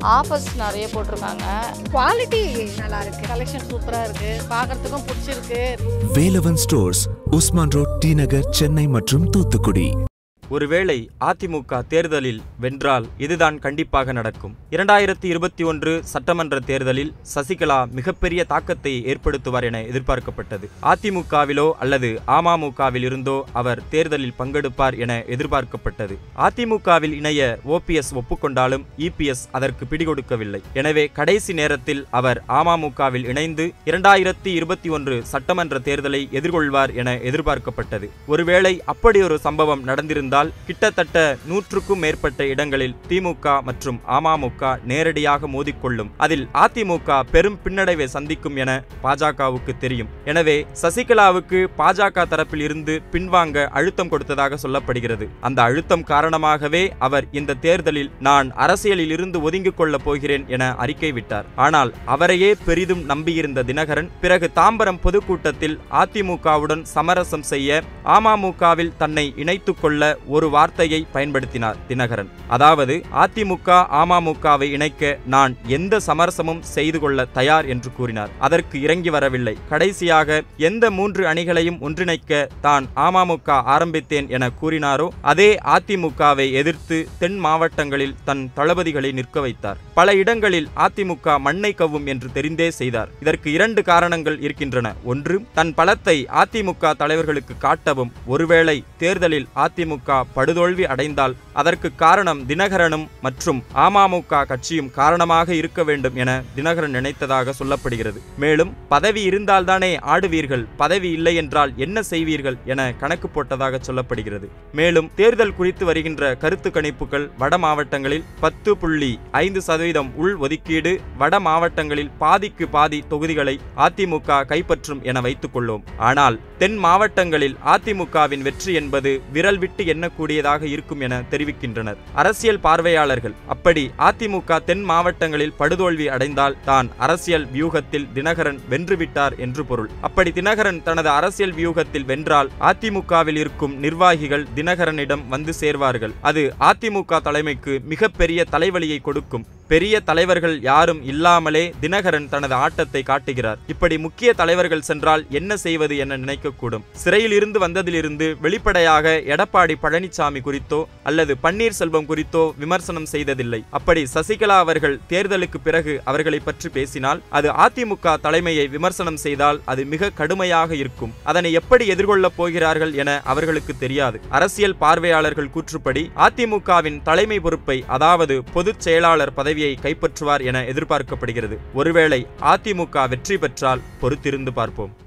offers நிறைய போட்டிருக்காங்க quality நல்லா இருக்கு கலெக்ஷன் சூப்பராக இருக்குது பார்க்குறதுக்கும் பிடிச்சிருக்கு Velavan stores Usman road T Nagar Chennai மற்றும் தூத்துக்குடி ஒருவேளை அதிமுக தேர்தலில் வென்றால் இதுதான் கண்டிப்பாக நடக்கும் இரண்டாயிரத்தி இருபத்தி ஒன்று சட்டமன்ற தேர்தலில் சசிகலா மிகப்பெரிய தாக்கத்தை ஏற்படுத்துவார் என எதிர்பார்க்கப்பட்டது அதிமுகவிலோ அல்லது அமமுகவில் இருந்தோ அவர் தேர்தலில் பங்கெடுப்பார் என எதிர்பார்க்கப்பட்டது அதிமுகவில் இணைய ஓபிஎஸ் ஒப்புக்கொண்டாலும் இபிஎஸ் அதற்கு பிடிகொடுக்கவில்லை எனவே கடைசி நேரத்தில் அவர் அமமுகவில் இணைந்து இரண்டாயிரத்தி இருபத்தி ஒன்று சட்டமன்ற தேர்தலை எதிர்கொள்வார் என எதிர்பார்க்கப்பட்டது ஒருவேளை அப்படி ஒரு சம்பவம் நடந்திருந்தால் கிட்டத்தட்ட நூற்றுக்கும் மேற்பட்ட இடங்களில் திமுக மற்றும் அமமுக நேரடியாக மோதிக்கொள்ளும் அதில் அதிமுக பெரும் பின்னடைவை சந்திக்கும் என பாஜகவுக்கு தெரியும் எனவே சசிகலாவுக்கு பாஜக தரப்பில் இருந்து பின்வாங்க அழுத்தம் கொடுத்ததாக சொல்லப்படுகிறது அந்த அழுத்தம் காரணமாகவே அவர் இந்த தேர்தலில் நான் அரசியலில் இருந்து ஒதுங்கிக் கொள்ளப் போகிறேன் என அறிக்கை விட்டார் ஆனால் அவரையே பெரிதும் நம்பியிருந்த தினகரன் பிறகு தாம்பரம் பொதுக்கூட்டத்தில் அதிமுகவுடன் சமரசம் செய்ய அமமுகவில் தன்னை இணைத்துக் கொள்ள ஒரு வார்த்தையை பயன்படுத்தினார் தினகரன் அதாவது அதிமுக அமமுகவை இணைக்க நான் எந்த சமரசமும் செய்து கொள்ள தயார் என்று கூறினார் அதற்கு இறங்கி வரவில்லை கடைசியாக எந்த மூன்று அணிகளையும் ஒன்றிணைக்க தான் அமமுக ஆரம்பித்தேன் என கூறினாரோ அதே அதிமுகவை எதிர்த்து தென் மாவட்டங்களில் தன் தளபதிகளை நிற்க வைத்தார் பல இடங்களில் அதிமுக மண்ணை கவ்வும் என்று தெரிந்தே செய்தார் இதற்கு இரண்டு காரணங்கள் இருக்கின்றன ஒன்று தன் பலத்தை அதிமுக தலைவர்களுக்கு காட்டவும் ஒருவேளை தேர்தலில் அதிமுக படுதோல்வி அடைந்தால் அதற்கு காரணம் தினகரனும் மற்றும் அமமுக கட்சியும் காரணமாக இருக்க வேண்டும் என தினகரன் நினைத்ததாக சொல்லப்படுகிறது மேலும் பதவி இருந்தால்தானே ஆடுவீர்கள் பதவி இல்லை என்றால் என்ன செய்வீர்கள் என கணக்கு போட்டதாக சொல்லப்படுகிறது மேலும் தேர்தல் குறித்து வருகின்ற கருத்து கணிப்புகள் வட மாவட்டங்களில் பத்து புள்ளி ஐந்து சதவீதம் உள் ஒதுக்கீடு வட மாவட்டங்களில் பாதிக்கு பாதி தொகுதிகளை அதிமுக கைப்பற்றும் என வைத்துக் கொள்வோம் ஆனால் தென் மாவட்டங்களில் அதிமுகவின் வெற்றி என்பது விரல் விட்டு எண்ணக்கூடியதாக இருக்கும் என தெரிவிக்கின்றனர் அரசியல் பார்வையாளர்கள் அப்படி அதிமுக தென் மாவட்டங்களில் படுதோல்வி அடைந்தால் தான் அரசியல் வியூகத்தில் தினகரன் வென்றுவிட்டார் என்று பொருள் அப்படி தினகரன் தனது அரசியல் வியூகத்தில் வென்றால் அதிமுகவில் இருக்கும் நிர்வாகிகள் தினகரனிடம் வந்து சேர்வார்கள் அது அதிமுக தலைமைக்கு மிகப்பெரிய தலைவலியை கொடுக்கும் பெரிய தலைவர்கள் யாரும் இல்லாமலே தினகரன் தனது ஆட்டத்தை காட்டுகிறார் இப்படி முக்கிய தலைவர்கள் சென்றால் என்ன செய்வது என நினைக்கக்கூடும் சிறையில் இருந்து வந்ததிலிருந்து வெளிப்படையாக எடப்பாடி பழனிசாமி குறித்தோ அல்லது பன்னீர்செல்வம் குறித்தோ விமர்சனம் செய்ததில்லை அப்படி சசிகலா அவர்கள் தேர்தலுக்கு பிறகு அவர்களை பற்றி பேசினால் அது அதிமுக தலைமையை விமர்சனம் செய்தால் அது மிக கடுமையாக இருக்கும் அதனை எப்படி எதிர்கொள்ளப் போகிறார்கள் என அவர்களுக்கு தெரியாது அரசியல் பார்வையாளர்கள் கூற்றுப்படி அதிமுகவின் தலைமை பொறுப்பை அதாவது பொதுச் செயலாளர் பதவியை கைப்பற்றுவார் என எதிர்பார்க்கப்படுகிறது ஒருவேளை அதிமுக வெற்றி பெற்றால் பொறுத்திருந்து பார்ப்போம்